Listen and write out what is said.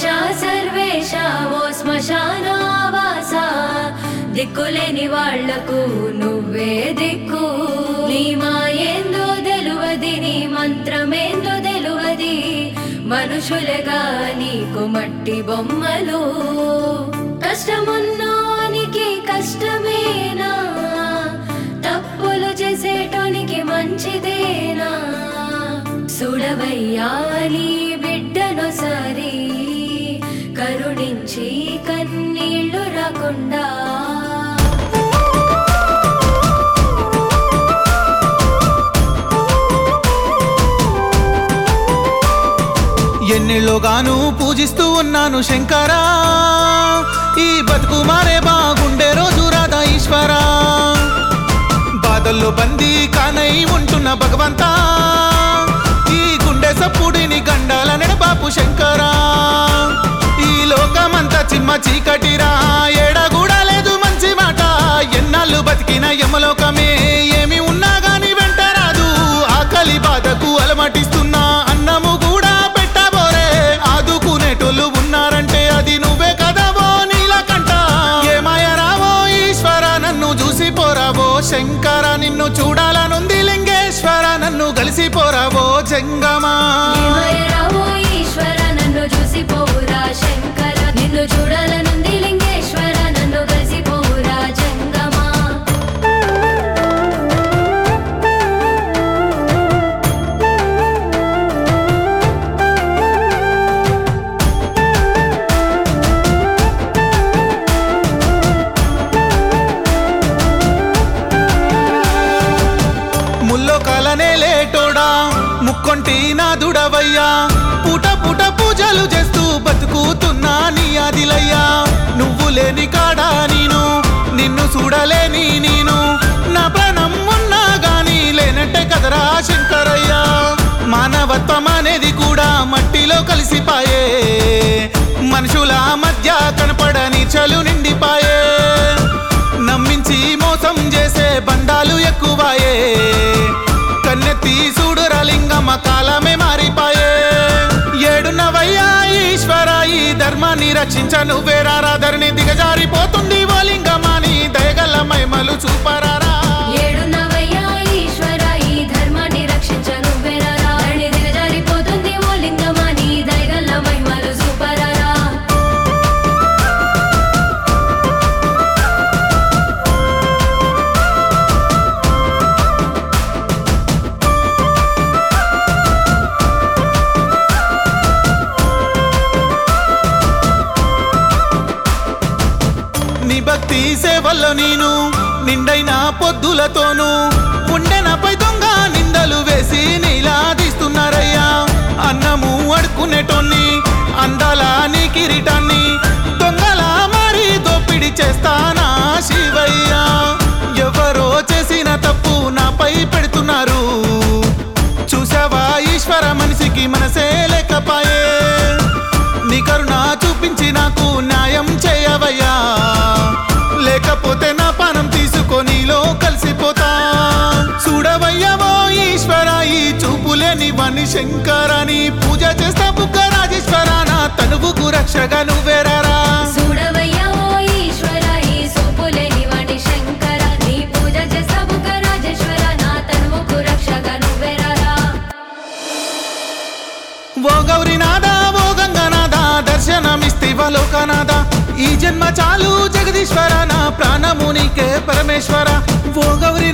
సర్వేశ ఓ శ్మశానావాస దిక్కులేని వాళ్లకు నువ్వే దిక్కు నీ మాయేందో తెలువది నీ మంత్రమేందో తెలువది మనుషులుగా నీకు మట్టి బొమ్మలు కష్టమున్నోనికి కష్టమేనా తప్పులు చేసేటోనికి మంచిదేనా సుడవయ్యా నీ బిడ్డను సరి కరుణించి కన్నీళ్లు రాకుండా ఎన్నిళ్ళోగాను పూజిస్తూ ఉన్నాను శంకరా ఈ బతుకు మారే బాగుండే రోజు రాధా ఈశ్వరా బాధల్లో బందీ కానై ఉంటున్న భగవంతా ఈ గుండె సప్పుడిని గండాల నడబాపు శంకరా ఈ లోకమంతా చిమ్మ చీకటిరా ఏడ కూడా లేదు మంచి మాట ఎన్నాళ్ళు బతికిన యమలోకమే ఏమి ఉన్నా గాని వెంట రాదు ఆకలి బాధకు అలమటిస్తున్నా అన్నము కూడా పెట్టబోరే ఆదుకునేటోళ్ళు ఉన్నారంటే అది నువ్వే కదవో నీలకంట ఏమాయ రావో ఈశ్వర నన్ను చూసి పోరావో శంకర నిన్ను చూడాలనుంది లింగేశ్వర నన్ను కలిసిపోరావో జంగమా ఏమయ్యరావో ఈశ్వర నన్ను చూసి పోవురా శంకర నిన్ను చూడాలనుంది లింగేశ్వర నన్ను కలిసి పోవురా జంగమా ముల్లో కాలనే లేటోడా ముక్కొంటి నాదుడవయ్యా పూట పూట పూజలు చేస్తూ బతుకుతున్నా నీ ఆదిలయ్యా నువ్వు లేని కాడా నేను నిన్ను చూడలేని నేను నా ప్రాణం ఉన్నా గాని లేనంటే కదరా శంకరయ్యా మానవత్వం అనేది కూడా మట్టిలో కలిసిపాయే మనుషుల మధ్య కనపడని చలు నిండిపాయే నమ్మించి మోసం చేసే బంధాలు ఎక్కువాయే కన్నెత్తి చూడురా లింగమ్మ కాలమే మారిపాయే ఏడున్నవయ్యా ఈశ్వర ఈ ధర్మాన్ని రక్షించ నువ్వేరారా ధరణి దిగజారిపోతుంది ఓ లింగమాని దయగల మైమలు చూపరారా ఏడున్నవయ్యా ఈశ్వర ఈ ధర్మాన్ని రక్షించను వెరరా ధరణి దిగజారిపోతుంది ఓ లింగమా నీ దయగల్ల మహిమలు సూపరారా నీ భక్తి సేవల్లో నేను నిండైన పొద్దులతోనూ ఉండెనపై దొంగ నిందలు వేసి నీలాదిస్తున్నారయ్యా అన్నము అడుకునేటోన్ని అందాల నీ కిరీటాన్ని దొంగల మారి దోపిడి చేస్తానా శివయ్యా ఎవరో చేసిన తప్పు నాపై పెడుతున్నారు చూసావా ఈశ్వర మనిషికి మనసే లేకపాయే నీ కరుణ చూపించి నాకు న్యాయం చేయవయ్యా లేకపోతే నా పానం తీసుకొనిలో కలిసిపోతా చూడవయ్యవో ఈశ్వర ఈ చూపులేని వని శంకరని పూజ చేస్తా బుగ్గ రాజేశ్వర నా తనువుకు రక్షగా నువ్వేరారా చూడవయ్యా ఓ ఈశ్వర ఈ సోపులేని వాడి శంకర నీ పూజ చేస్తావు రాజేశ్వర నా తనువుకు రక్షగా నువ్వెరారా ఓ గౌరీనాథ ఓ గంగనాథ దర్శనమిస్తివ లోకనాథ ఈ జన్మ చాలు జగదీశ్వర నా ప్రాణము నీకే పరమేశ్వర ఓ గౌరీ